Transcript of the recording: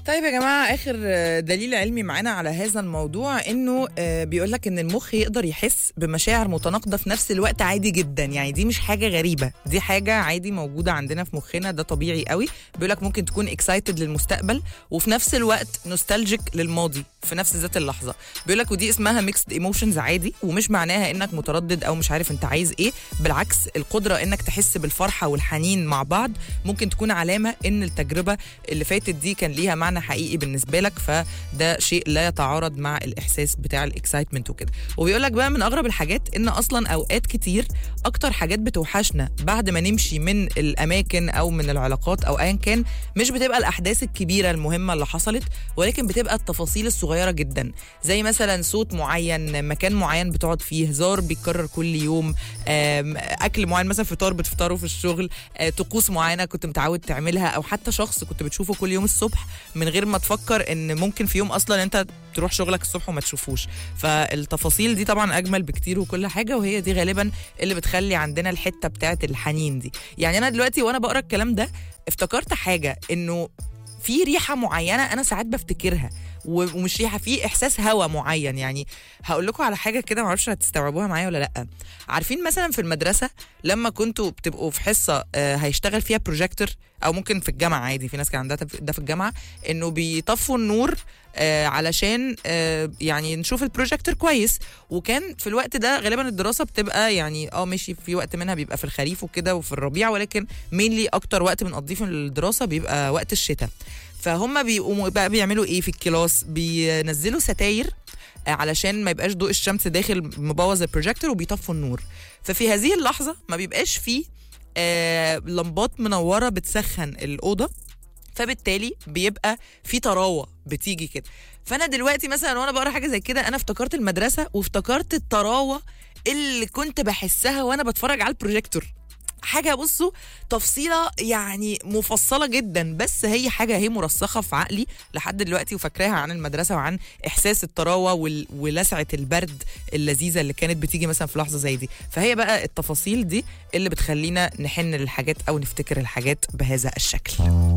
طيب يا جماعة آخر دليل علمي معانا على هذا الموضوع إنه بيقول لك إن المخ يقدر يحس بمشاعر متناقضة في نفس الوقت عادي جدا يعني دي مش حاجة غريبة دي حاجة عادي موجودة عندنا في مخنا ده طبيعي قوي بيقول لك ممكن تكون اكسايتد للمستقبل وفي نفس الوقت نوستالجيك للماضي في نفس ذات اللحظة بيقول لك ودي اسمها ميكسد ايموشنز عادي ومش معناها إنك متردد أو مش عارف أنت عايز إيه بالعكس القدرة إنك تحس بالفرحة والحنين مع بعض ممكن تكون علامة إن التجربة اللي فاتت دي كان ليها معنى حقيقي بالنسبه لك فده شيء لا يتعارض مع الاحساس بتاع الاكسايتمنت وكده وبيقول لك بقى من اغرب الحاجات ان اصلا اوقات كتير اكتر حاجات بتوحشنا بعد ما نمشي من الاماكن او من العلاقات او ايا كان مش بتبقى الاحداث الكبيره المهمه اللي حصلت ولكن بتبقى التفاصيل الصغيره جدا زي مثلا صوت معين مكان معين بتقعد فيه هزار بيتكرر كل يوم اكل معين مثلا فطار بتفطره في الشغل طقوس معينه كنت متعود تعملها او حتى شخص كنت بتشوفه كل يوم الصبح من غير ما تفكر ان ممكن في يوم اصلا انت تروح شغلك الصبح وما تشوفوش فالتفاصيل دي طبعا اجمل بكتير وكل حاجه وهي دي غالبا اللي بتخلي عندنا الحته بتاعه الحنين دي يعني انا دلوقتي وانا بقرا الكلام ده افتكرت حاجه انه في ريحه معينه انا ساعات بفتكرها ومش ريحه في احساس هوا معين يعني هقول لكم على حاجه كده معرفش هتستوعبوها معايا ولا لا عارفين مثلا في المدرسه لما كنتوا بتبقوا في حصه هيشتغل فيها بروجيكتور او ممكن في الجامعه عادي في ناس كان عندها ده في الجامعه انه بيطفوا النور آه علشان آه يعني نشوف البروجيكتور كويس وكان في الوقت ده غالبا الدراسه بتبقى يعني اه ماشي في وقت منها بيبقى في الخريف وكده وفي الربيع ولكن مينلي اكتر وقت بنقضيه في الدراسه بيبقى وقت الشتاء فهم بيقوموا بقى بيعملوا ايه في الكلاس بينزلوا ستاير علشان ما يبقاش ضوء الشمس داخل مبوظ البروجيكتور وبيطفوا النور ففي هذه اللحظه ما بيبقاش فيه آه لمبات منوره بتسخن الاوضه فبالتالي بيبقى في طراوه بتيجي كده فانا دلوقتي مثلا وانا بقرا حاجه زي كده انا افتكرت المدرسه وافتكرت الطراوه اللي كنت بحسها وانا بتفرج على البروجيكتور حاجه بصوا تفصيله يعني مفصله جدا بس هي حاجه هي مرسخه في عقلي لحد دلوقتي وفاكراها عن المدرسه وعن احساس الطراوه وال... ولسعه البرد اللذيذه اللي كانت بتيجي مثلا في لحظه زي دي فهي بقى التفاصيل دي اللي بتخلينا نحن للحاجات او نفتكر الحاجات بهذا الشكل